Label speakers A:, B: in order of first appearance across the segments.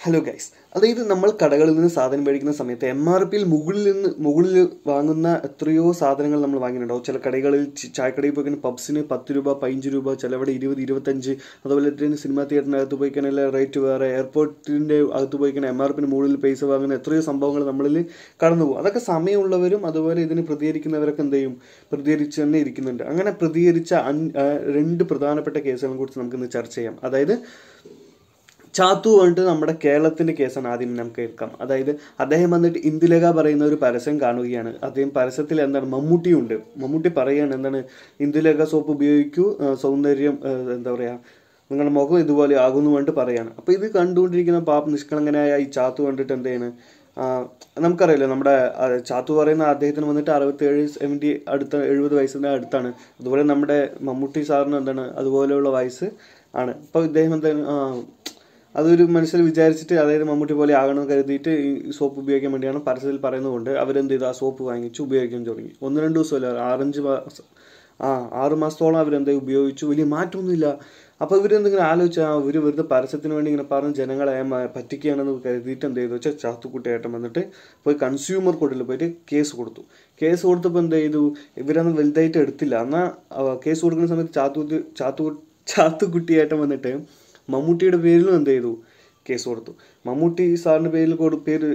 A: hello guys അതായത് നമ്മൾ കടകളിൽ നിന്ന് സാധനം മേടിക്കുന്ന സമയത്ത് എം ആർ പിയിൽ മുകളിൽ നിന്ന് മുകളിൽ വാങ്ങുന്ന എത്രയോ സാധനങ്ങൾ നമ്മൾ വാങ്ങിയിട്ടുണ്ടാവും ചില കടകളിൽ ചി- ചായക്കടയിൽ പോയി പബ്സിന് പത്ത് രൂപ പതിനഞ്ച് രൂപ ചിലവിടെ ഇരുപത് ഇരുപത്തഞ്ച് അതുപോലെ തന്നെ സിനിമാ തിയേറ്ററിന് അകത്ത് പോയി കഴിഞ്ഞാൽ റേറ്റ് വേറെ എയർപോർട്ടിൻ്റെ അകത്ത് പോയി കഴിഞ്ഞാൽ എം ആർ പിന് മുകളിൽ പൈസ വാങ്ങുന്ന എത്രയോ സംഭവങ്ങൾ നമ്മളിൽ കടന്നു പോകും അതൊക്കെ സമയമുള്ളവരും അതുപോലെ ഇതിന് പ്രതികരിക്കുന്നവരൊക്കെ എന്ത് ചെയ്യും പ്രതികരിച്ച് തന്നെ ഇരിക്കുന്നുണ്ട് അങ്ങനെ പ്രതികരിച്ച അൻ- ആ, രണ്ട് പ്രധാനപ്പെട്ട കേസുകളെ കുറിച്ച് നമുക്കിന്ന് ചർച്ച ചെയ്യാം അതായത് ചാത്തു വന്നിട്ട് നമ്മുടെ കേരളത്തിന്റെ കേസാണ് ആദ്യം നമുക്ക് കേൾക്കാം അതായത് അദ്ദേഹം വന്നിട്ട് ഇന്ദുലേഖ പറയുന്ന ഒരു പരസ്യം കാണുകയാണ് അദ്ദേഹം പരസ്യത്തിൽ എന്താണ് മമ്മൂട്ടിയുണ്ട് മമ്മൂട്ടി പറയുകയാണ് എന്താണ് ഇന്ദുലേഖ സോപ്പ് ഉപയോഗിക്കൂ ആ, സൗന്ദര്യം ആ, എന്താ പറയാ നിങ്ങളുടെ മുഖം ഇതുപോലെ ആകുന്നു പറഞ്ഞിട്ട് പറയാണ് അപ്പൊ ഇത് കണ്ടുകൊണ്ടിരിക്കുന്ന പാപ നിഷ്കളങ്കനായ ഈ ചാത്തു കണ്ടിട്ട് എന്ത് ചെയ്യാണ് ആ, നമുക്കറിയാലോ നമ്മുടെ ആ, ചാത്തു പറയുന്ന അദ്ദേഹത്തിന് വന്നിട്ട് അറുപത്തേഴ് സെവൻറ്റി അടുത്ത എഴുപത് വയസ്സിന്റെ അടുത്താണ് അതുപോലെ നമ്മുടെ മമ്മൂട്ടി സാറിന് എന്താണ് അതുപോലെയുള്ള വയസ്സ് ആണ് അപ്പൊ ഇദ്ദേഹം എന്താണ് ആ, അതൊരു മനസ്സിൽ വിചാരിച്ചിട്ട് അതായത് മമ്മൂട്ടി പോലെ ആകണമെന്ന് കരുതിയിട്ട് ഈ സോപ്പ് ഉപയോഗിക്കാൻ വേണ്ടിയാണ് പരസ്യത്തിൽ പറയുന്നതുകൊണ്ട് അവരെന്ത് ചെയ്തു ആ സോപ്പ് വാങ്ങിച്ച് ഉപയോഗിക്കാൻ തുടങ്ങി ഒന്ന് രണ്ട് ദിവസമല്ല ആറഞ്ച് മാസം ആ ആറ് മാസത്തോളം അവരെന്ത് ഉപയോഗിച്ചു വലിയ മാറ്റമൊന്നുമില്ല അപ്പോൾ ഇവരെന്തെങ്കിലും ആലോചിച്ചാൽ ഇവർ വെറുതെ പരസ്യത്തിന് വേണ്ടി ഇങ്ങനെ പറഞ്ഞ് ജനങ്ങളെ മ- പറ്റിക്കുകയാണെന്ന് കരുതിയിട്ട് എന്ത് ചെയ്തു വെച്ചാൽ ചാത്തുക്കുട്ടിയായിട്ട് വന്നിട്ട് പോയി കൺസ്യൂമർ കോർട്ടിൽ പോയിട്ട് കേസ് കൊടുത്തു കേസ് കൊടുത്തപ്പോൾ എന്ത് ചെയ്തു ഇവരൊന്നും വലുതായിട്ട് എടുത്തില്ല എന്നാൽ കേസ് കൊടുക്കുന്ന സമയത്ത് ചാത്തു ചാത്തു ചാത്തുക്കുട്ടിയായിട്ട് വന്നിട്ട് മമ്മൂട്ടിയുടെ പേരിലും എന്ത് ചെയ്തു കേസ് കൊടുത്തു മമ്മൂട്ടി സാറിന്റെ പേരിൽ കൊടു പേര്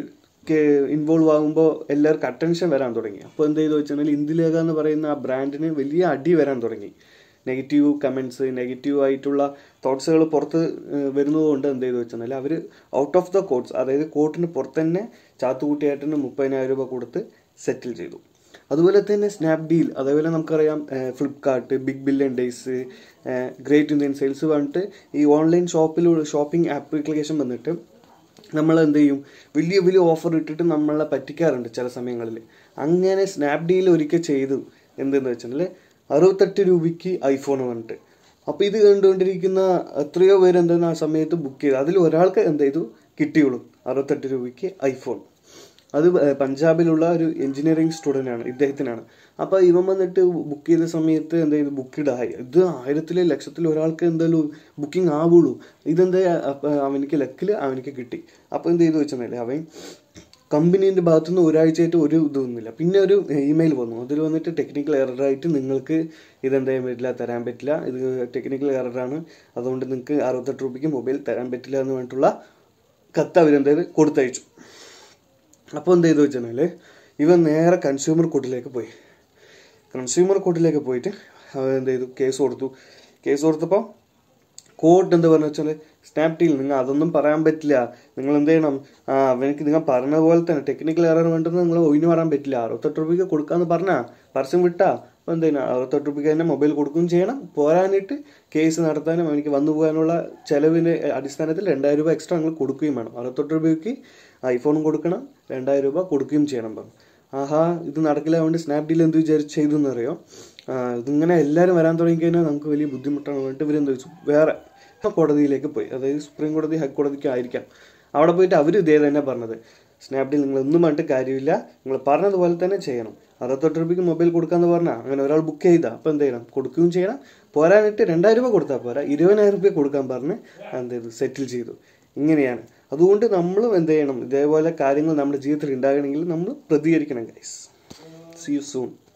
A: ഇൻവോൾവ് ആകുമ്പോൾ എല്ലാവർക്കും അറ്റൻഷൻ വരാൻ തുടങ്ങി അപ്പോൾ എന്ത് ചെയ്തു വെച്ചാൽ ഇന്ദുലേഖ എന്ന് പറയുന്ന ആ ബ്രാൻഡിന് വലിയ അടി വരാൻ തുടങ്ങി നെഗറ്റീവ് കമൻസ് നെഗറ്റീവ് ആയിട്ടുള്ള തോട്ട്സുകൾ പുറത്ത് ഏഹ്, വരുന്നതുകൊണ്ട് എന്ത് ചെയ്തു വെച്ചാൽ അവർ ഔട്ട് ഓഫ് ദ കോർട്സ് അതായത് കോർട്ടിന് പുറത്ത് തന്നെ ചാത്തുകുട്ടിയായിട്ടിന് മുപ്പതിനായിരം രൂപ കൊടുത്ത് സെറ്റിൽ ചെയ്തു അതുപോലെ തന്നെ സ്നാപ്ഡീൽ അതേപോലെ നമുക്കറിയാം Flipkart big billion days great Indian sales പറഞ്ഞിട്ട് ഈ ഓൺലൈൻ ഷോപ്പിലൂടെ ഷോപ്പിംഗ് ആപ്ലിക്കേഷൻ വന്നിട്ട് നമ്മൾ എന്ത് ചെയ്യും വലിയ വലിയ ഓഫർ ഇട്ടിട്ട് നമ്മളെ പറ്റിക്കാറുണ്ട് ചില സമയങ്ങളിൽ അങ്ങനെ സ്നാപ്ഡീൽ ഒരിക്കൽ ചെയ്തു എന്തെന്ന് വെച്ചാൽ അറുപത്തെട്ട് രൂപയ്ക്ക് ഐഫോൺ വന്നിട്ട് അപ്പോൾ ഇത് കണ്ടുകൊണ്ടിരിക്കുന്ന എത്രയോ പേര് എന്തെന്ന് ആ സമയത്ത് ബുക്ക് ചെയ്തു അതിൽ ഒരാൾക്ക് എന്ത് ചെയ്തു കിട്ടിയുള്ളൂ അറുപത്തെട്ട് രൂപയ്ക്ക് ഐഫോൺ അത് ഏഹ് പഞ്ചാബിലുള്ള ഒരു എഞ്ചിനീയറിംഗ് സ്റ്റുഡൻ്റ് ആണ് ഇദ്ദേഹത്തിനാണ് അപ്പോൾ ഇവൻ വന്നിട്ട് ബുക്ക് ചെയ്ത സമയത്ത് എന്ത് ചെയ്തു ബുക്കിഡ് ആയി ഇത് ആയിരത്തിലെ ലക്ഷത്തിൽ ഒരാൾക്ക് എന്തായാലും ബുക്കിംഗ് ആവുള്ളൂ ഇതെന്താ അപ്പൊ അവനിക്ക് ലക്കിൽ അവനിക്ക് കിട്ടി അപ്പോൾ എന്ത് ചെയ്തു വെച്ചാൽ അവൻ കമ്പനീൻ്റെ ഭാഗത്തുനിന്ന് ഒരാഴ്ചയായിട്ട് ഒരു ഇതൊന്നുമില്ല പിന്നെ ഒരു ഇമെയിൽ വന്നു അതിൽ വന്നിട്ട് ടെക്നിക്കൽ എററായിട്ട് നിങ്ങൾക്ക് ഇതെന്താ ചെയ്യാൻ പറ്റില്ല തരാൻ പറ്റില്ല ഇത് ടെക്നിക്കൽ എററാണ് അതുകൊണ്ട് നിങ്ങൾക്ക് അറുപത്തെട്ട് രൂപയ്ക്ക് മൊബൈൽ തരാൻ പറ്റില്ല എന്ന് പറഞ്ഞിട്ടുള്ള കത്ത് അവരെന്തായത് കൊടുത്തയച്ചു അപ്പോൾ എന്ത് ചെയ്തു വെച്ചാൽ ഇവൻ നേരെ കൺസ്യൂമർ കോർട്ടിലേക്ക് പോയി കൺസ്യൂമർ കോർട്ടിലേക്ക് പോയിട്ട് അവൻ എന്ത് ചെയ്തു കേസ് കൊടുത്തു കേസ് കൊടുത്തപ്പോൾ കോർട്ട് എന്താ പറഞ്ഞു വെച്ചാൽ സ്നാപ്ഡീൽ നിങ്ങൾ അതൊന്നും പറയാൻ പറ്റില്ല നിങ്ങൾ എന്ത് ചെയ്യണം ആ അവനക്ക് നിങ്ങൾ പറഞ്ഞ പോലെ തന്നെ ടെക്നിക്കൽ എറർ വേണ്ടെന്ന് നിങ്ങൾ ഒഴിഞ്ഞു പറയാൻ പറ്റില്ല അറുപത്തെട്ട് രൂപയ്ക്ക് കൊടുക്കാന്ന് പറഞ്ഞാ പരസ്യം വിട്ടാ അപ്പോൾ എന്ത് ചെയ്യണം അറുപത്തെട്ട് രൂപയ്ക്ക് തന്നെ മൊബൈൽ കൊടുക്കുകയും ചെയ്യണം പോരാനിട്ട് കേസ് നടത്താനും അവനിക്ക് വന്നു പോകാനുള്ള ചെലവിൻ്റെ അടിസ്ഥാനത്തിൽ രണ്ടായിരം രൂപ എക്സ്ട്രാ നിങ്ങൾ കൊടുക്കുകയും വേണം അറുപത്തെട്ട് രൂപയ്ക്ക് ഐഫോണും കൊടുക്കണം രണ്ടായിരം രൂപ കൊടുക്കുകയും ചെയ്യണം പറഞ്ഞു ആഹാ ഇത് നടക്കില്ല അതുകൊണ്ട് സ്നാപ്ഡീൽ എന്ത് വിചാരിച്ച് ചെയ്തു എന്നറിയോ ആ, ഇതിങ്ങനെ എല്ലാവരും വരാൻ തുടങ്ങിക്കഴിഞ്ഞാൽ നമുക്ക് വലിയ ബുദ്ധിമുട്ടാണ് പറഞ്ഞിട്ട് ഇവരെന്ത് വെച്ചു വേറെ കോടതിയിലേക്ക് പോയി അതായത് സുപ്രീം കോടതി ഹൈക്കോടതിക്ക് ആയിരിക്കാം അവിടെ പോയിട്ട് അവർ ഇതേ തന്നെ പറഞ്ഞത് സ്നാപ്ഡീൽ നിങ്ങൾ ഒന്നും പറഞ്ഞിട്ട് കാര്യമില്ല നിങ്ങൾ പറഞ്ഞതുപോലെ തന്നെ ചെയ്യണം അറുപത്തെട്ട് രൂപയ്ക്ക് മൊബൈൽ കൊടുക്കാന്ന് പറഞ്ഞാൽ അങ്ങനെ ഒരാൾ ബുക്ക് ചെയ്താൽ അപ്പോൾ എന്ത് ചെയ്യണം കൊടുക്കുകയും ചെയ്യണം പോരാനിട്ട് രണ്ടായിരം രൂപ കൊടുത്താൽ പോരാ ഇരുപതിനായിരം രൂപ കൊടുക്കാൻ പറഞ്ഞ് എന്ത് ചെയ്തു സെറ്റിൽ ചെയ്തു ഇങ്ങനെയാണ് അതുകൊണ്ട് നമ്മളും എന്ത് ചെയ്യണം ഇതേപോലെ കാര്യങ്ങൾ നമ്മുടെ ജീവിതത്തിൽ ഉണ്ടാകണമെങ്കിൽ നമ്മൾ പ്രതികരിക്കണം ഗൈസ് സി യു സൂൺ